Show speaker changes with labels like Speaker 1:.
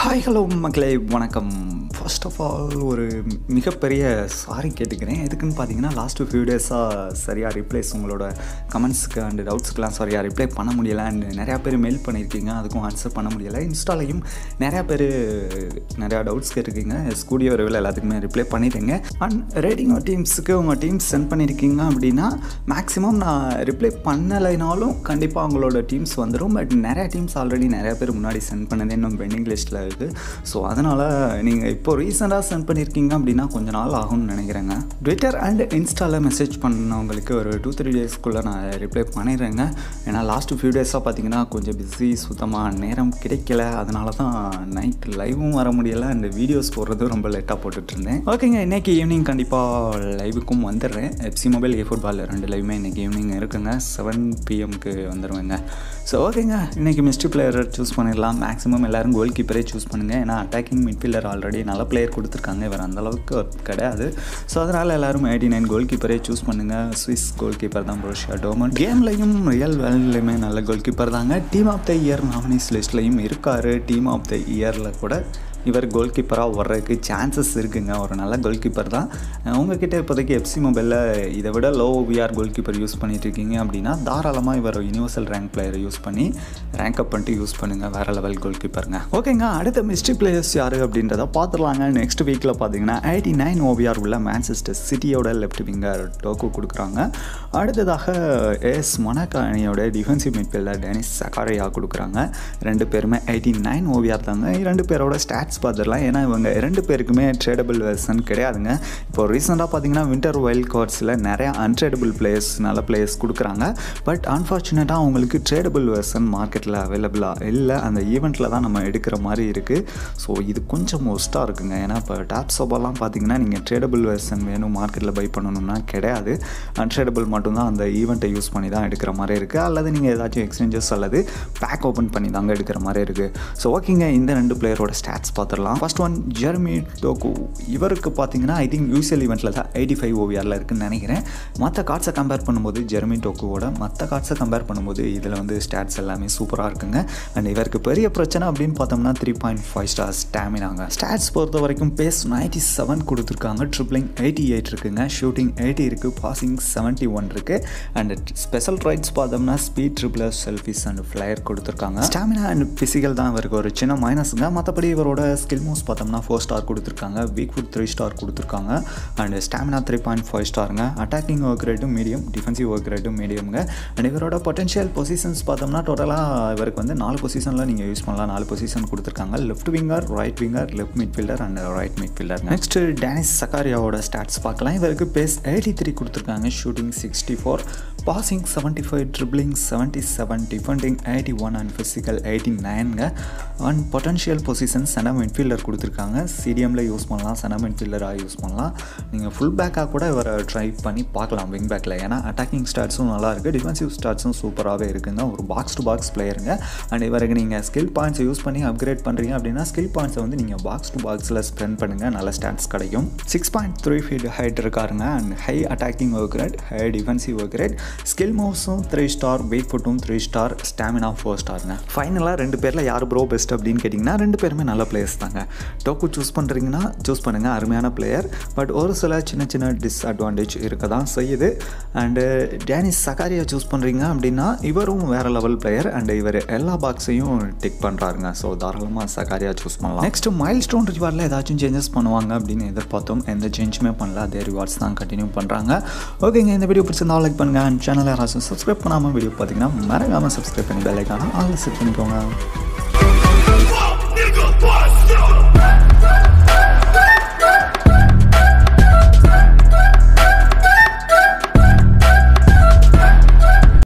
Speaker 1: hi hello மக்களே வணக்கம் first of all ஒரு மிகப்பெரிய சாரி கேட்டுக்கிறேன் எதுக்குன்னு பார்த்தீங்கன்னா லாஸ்ட் ஃபியூ டேஸாக சரியாக ரிப்ளைஸ் உங்களோட கமெண்ட்ஸ்க்கு அண்ட் டவுட்ஸ்க்கெலாம் சரியாக ரிப்ளை பண்ண முடியலை அண்ட் நிறையா பேர் மெயில் பண்ணியிருக்கீங்க அதுக்கும் ஆன்சர் பண்ண முடியலை இன்ஸ்டாலையும் நிறையா பேர் நிறையா டவுட்ஸ் கேட்டிருக்கீங்க ஸ்கூடியோ விரைவில் எல்லாத்துக்குமே ரிப்ளை பண்ணிட்டேங்க அண்ட் ரேடிங் டீம்ஸுக்கு உங்கள் டீம்ஸ் சென்ட் பண்ணியிருக்கீங்க அப்படின்னா மேக்ஸிமம் நான் ரிப்ளை பண்ணலைனாலும் கண்டிப்பாக அவங்களோட டீம்ஸ் வந்துடும் பட் நிறையா டீம்ஸ் ஆல்ரெடி நிறையா பேர் முன்னாடி சென்ட் பண்ணதே இன்னும் பெண்டிங் லிஸ்ட்டில் இருக்குது ஸோ அதனால் நீங்கள் இப்போ ரீசெண்டாக சென்ட் பண்ணியிருக்கீங்க அப்படின்னா கொஞ்ச நாள் ஆகும்னு நினைக்கிறேங்க ட்விட்டர் அண்ட் இன்ஸ்டாவில் மெசேஜ் பண்ணவங்களுக்கு ஒரு டூ த்ரீ டேஸ்க்குள்ளே நான் ரிப்ளை பண்ணிடுறேங்க ஏன்னா லாஸ்ட் ஃபியூ டேஸாக பார்த்தீங்கன்னா கொஞ்சம் பிஸி சுத்தமாக நேரம் கிடைக்கல அதனால தான் நைட் லைவும் வர முடியலை அண்ட் வீடியோஸ் போடுறதும் ரொம்ப லேட்டாக போட்டுட்டு இருந்தேன் ஓகேங்க இன்றைக்கி ஈவினிங் கண்டிப்பாக லைவுக்கும் வந்துடுறேன் எஃப்சி மொபைல் ஏ ஃபுட்பால் ரெண்டு லைவுமே இன்றைக்கி ஈவினிங் இருக்குங்க செவன் பிஎம்க்கு வந்துடுவேங்க ஸோ ஓகேங்க இன்றைக்கி மிஸ்ட்ரி பிளேயரை சூஸ் பண்ணிடலாம் மேக்ஸிமம் எல்லோரும் கோல் கீப்பரே சூஸ் பண்ணுங்கள் ஏன்னா அட்டாக்கிங் மிட்ஃபீல்டர் ஆல்ரெடி நல்ல பிளேயர் கொடுத்துருக்காங்க இவர் அந்தளவுக்கு கிடையாது ஸோ அதனால் எல்லோரும் எயிட்டி நைன் கோல் கீப்பரே சூஸ் பண்ணுங்கள் ஸ்விஸ் கோல் கீப்பர் தான் ப்ரோஷியா டோமன் கேம்லையும் ரியல் வேல்லையுமே நல்ல கோல் கீப்பர் தாங்க team of the year nominees லிஸ்ட்லையும் இருக்கார் டீம் ஆஃப் த இயரில் கூட இவர் கோல் கீப்பராக வர்றதுக்கு சான்சஸ் இருக்குங்க ஒரு நல்ல கோல் கீப்பர் தான் உங்ககிட்ட இப்போதைக்கு எஃப்சி மொபைலில் இதை விட low VR goalkeeper use பண்ணிட்டு இருக்கீங்க அப்படின்னா தாராளமாக இவர் யூனிவர்சல் ரேங்க் பிளேயரை யூஸ் பண்ணி ரேங்க் அப் பண்ணிட்டு யூஸ் பண்ணுங்கள் வேறு லெவல் கோல் கீப்பருங்க ஓகேங்க அடுத்த மிஸ்ட்ரி பிளேயர்ஸ் யார் அப்படின்றத பார்த்துடலாங்க நெக்ஸ்ட் வீக்கில் பார்த்தீங்கன்னா எயிட்டி நைன் ஓவிஆர் உள்ள மேன்செஸ்டர் சிட்டியோட லெஃப்ட் விங்கர் டோக்கு கொடுக்குறாங்க அடுத்ததாக எஸ் மொனாக்கா அணியோட டிஃபென்சிவ் மிட்ஃபீல்டர் டெனிஸ் சகாரையா கொடுக்குறாங்க ரெண்டு பேருமே எயிட்டி நைன் ஓவிஆர் தாங்க இரண்டு பேரோட ஸ்டாட்ஸ் பார்த்துடலாம் ஏன்னா இவங்க ரெண்டு பேருக்குமே ட்ரேடபிள் வெர்சன் கிடையாதுங்க இப்போ ரீசெண்டாக பார்த்தீங்கன்னா வின்டர் வைல்ட் கார்ட்ஸில் நிறையா அன்ட்ரேடபிள் பிளேயர்ஸ் நல்ல பிளேயர்ஸ் கொடுக்குறாங்க பட் அன்ஃபார்ச்சுனேட்டாக அவங்களுக்கு ட்ரேடபிள் வெர்சன் மார்க்கெட்டில் அவைலபிளாக இல்லை அந்த ஈவெண்ட்டில் தான் நம்ம எடுக்கிற மாதிரி இருக்குது ஸோ இது கொஞ்சம் மோஸ்ட்டாக இருக்குங்க ஏன்னா இப்போ டாப் சோபாலாம் பார்த்தீங்கன்னா நீங்கள் ட்ரேடபிள் வெர்சன் வேணும் மார்க்கெட்டில் பை பண்ணணும்னா கிடையாது அன்ட்ரேடபிள் மட்டும்தான் அந்த ஈவெண்ட்டை யூஸ் பண்ணி தான் எடுக்கிற மாதிரி இருக்குது அல்லது நீங்கள் ஏதாச்சும் எக்ஸ்சேஞ்சஸ் அல்லது பேக் ஓப்பன் பண்ணி தாங்க எடுக்கிற மாதிரி இருக்குது ஸோ ஓகேங்க இந்த ரெண்டு பிளேயரோட ஸ்டாட்ஸ் பார்த்துடலாம் ஃபர்ஸ்ட் ஒன் ஜெர்மி டோக்கு இவருக்கு பார்த்தீங்கன்னா ஐ திங்க் யூசிஎல் ஈவெண்ட்டில் தான் எயிட்டி ஃபைவ் ஓவிஆரில் இருக்குன்னு நினைக்கிறேன் மற்ற கார்ட்ஸை கம்பேர் பண்ணும்போது ஜெர்மி டோக்குவோட மற்ற கார்ட்ஸை கம்பேர் பண்ணும்போது இதில் வந்து ஸ்டாட்ஸ் எல்லாமே சூப்பராக இருக்குங்க அண்ட் இவருக்கு பெரிய பிரச்சனை அப்படின்னு பார்த்தோம்னா த்ரீ பாயிண்ட் ஃபைவ் ஸ்டார் ஸ்டாமினாங்க ஸ்டாட்ஸ் பொறுத்த வரைக்கும் பேஸ் நைன்ட்டி செவன் கொடுத்துருக்காங்க ட்ரிப்ளிங் எயிட்டி எயிட் இருக்குங்க ஷூட்டிங் எயிட்டி இருக்குது பாசிங் செவன்ட்டி ஒன் இருக்குது அண்ட் ஸ்பெஷல் ரைட்ஸ் பார்த்தோம்னா speed dribbler selfish and flair கொடுத்துருக்காங்க ஸ்டாமினா அண்ட் ஃபிசிக்கல் தான் இவருக்கு ஒரு சின்ன மைனஸுங்க மற்றபடி இவரோட ஸ்கில் மூவ்ஸ் பார்த்தோம்னா ஃபோர் ஸ்டார் கொடுத்துருக்காங்க வீக் ஃபுட் த்ரீ ஸ்டார் கொடுத்துருக்காங்க and stamina three point five ஸ்டாருங்க அட்டாக்கிங் ஒர்க் ரேட்டும் மீடியம் டிஃபென்சிவ் ஒர்க் ரேட்டும் மீடியமுங்க அண்ட் இவரோட பொட்டன்ஷியல் பொசிஷன்ஸ் பார்த்தோம்னா டோட்டலாக இவருக்கு வந்து நாலு பொசிஷனில் நீங்கள் யூஸ் பண்ணலாம் நாலு பொசிஷன் கொடுத்துருக்காங்க left winger right winger left midfielder and right midfielder next Denis சக்காரியாவோட ஸ்டாட்ஸ் பார்க்கலாம் இவருக்கு பேஸ் எயிட்டி த்ரீ கொடுத்துருக்காங்க shooting sixty four passing seventy five dribbling seventy seven defending eighty one and physical eighty நைனுங்க and potential position centre midfielder கொடுத்துருக்காங்க சிடிஎம்மில் use பண்ணலாம் சென மிட்ஃபீல்டராக use பண்ணலாம் நீங்கள் ஃபுல் பேக்காக கூட இவரை ட்ரை பண்ணி பார்க்கலாம் விங் பேக்கில் ஏன்னா அட்டாக்கிங் ஸ்டாட்ஸும் நல்லா இருக்குது டிஃபென்சிவ் ஸ்டாட்ஸும் சூப்பராகவே இருக்குங்க ஒரு பாக்ஸ் டு பாக்ஸ் பிளேயருங்க அண்ட் இவருக்கு நீங்கள் ஸ்கில் பாயிண்ட்ஸை யூஸ் பண்ணி அப்கிரேட் பண்ணுறீங்க அப்படின்னா ஸ்கில் பாயிண்ட்ஸை வந்து நீங்கள் பாக்ஸ் டு பாக்ஸில் ஸ்பெண்ட் பண்ணுங்கள் நல்ல ஸ்டாட்ஸ் கிடைக்கும் six point three feet height இருக்காருங்க and high attacking work rate high defensive work rate skill மூவ்ஸும் த்ரீ ஸ்டார் வெயிட் ஃபுட்டும் த்ரீ ஸ்டார் ஸ்டாமினா ஃபோர் ஸ்டாருங்க ஃபைனலாக ரெண்டு பேரில் யார் ப்ரோ பெஸ்ட் அப்படின்னு கேட்டிங்கன்னா ரெண்டு பேருமே நல்ல பிளேயர்ஸ் தாங்க டோக்கு சூஸ் பண்ணுறீங்கன்னா சூஸ் பண்ணுங்கள் அருமையான பிளேயர் பட் ஒரு சில சின்ன சின்ன டிஸ்அட்வான்டேஜ் இருக்க தான் செய்யுது அண்டு டேனிஸ் சகாரியா சூஸ் பண்ணுறீங்க அப்படின்னா இவரும் வேறு லெவல் பிளேயர் அண்ட் இவர் எல்லா பாக்ஸையும் டிக் பண்ணுறாருங்க ஸோ தாராளமாக சகாரியா சூஸ் பண்ணலாம் நெக்ஸ்ட் மைல் ஸ்டோன் ரிவார்டில் ஏதாச்சும் சேஞ்சஸ் பண்ணுவாங்க அப்படின்னு எதிர்பார்த்தோம் எந்த சேஞ்சுமே பண்ணல அதே ரிவார்ட்ஸ் தான் கண்டினியூ பண்ணுறாங்க ஓகேங்க இந்த வீடியோ பிடிச்சிருந்தா லைக் பண்ணுங்கள் அண்ட் சேனலை யாராச்சும் சப்ஸ்கிரைப் பண்ணாமல் வீடியோ பார்த்தீங்கன்னா மறக்காமல் சப்ஸ்கிரைப் பண்ணி பெல்லைக்கான ஆள் செட் பண்ணிக்கோங்க